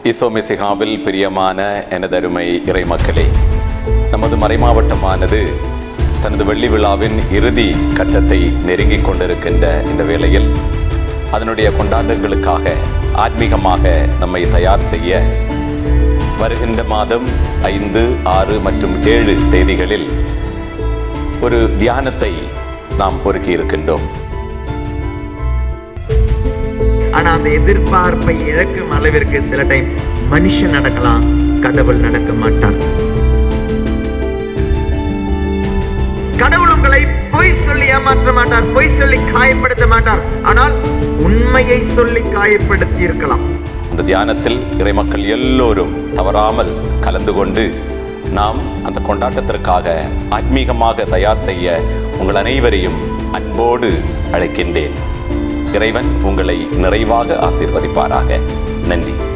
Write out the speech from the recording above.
ஈசோமிசிகாவில் பிரியமான எனதருமை இறைமக்களே நமது மறைமாவட்டமானது தனது வெள்ளி விழாவின் இறுதி கட்டத்தை நெருங்கிக் கொண்டிருக்கின்ற இந்த வேளையில் அதனுடைய கொண்டாட்டங்களுக்காக ஆத்மீகமாக நம்மை தயார் செய்ய வருகின்ற மாதம் ஐந்து ஆறு மற்றும் ஏழு தேதிகளில் ஒரு தியானத்தை நாம் ஒருக்கி இருக்கின்றோம் ஆனா அந்த எதிர்பார்ப்பை இழக்கும் அளவிற்கு சில டைம் மனுஷன் நடக்கலாம் கடவுள் நடக்க மாட்டார் கடவுள் உங்களை பொய் சொல்லி ஏமாற்ற மாட்டார் பொய் சொல்லி காயப்படுத்த மாட்டார் ஆனால் உண்மையை சொல்லி காயப்படுத்தி இருக்கலாம் அந்த தியானத்தில் இறைமக்கள் எல்லோரும் தவறாமல் கலந்து கொண்டு நாம் அந்த கொண்டாட்டத்திற்காக ஆத்மீகமாக தயார் செய்ய உங்கள் அனைவரையும் அன்போடு அழைக்கின்றேன் இறைவன் உங்களை நிறைவாக ஆசீர்வதிப்பாராக நன்றி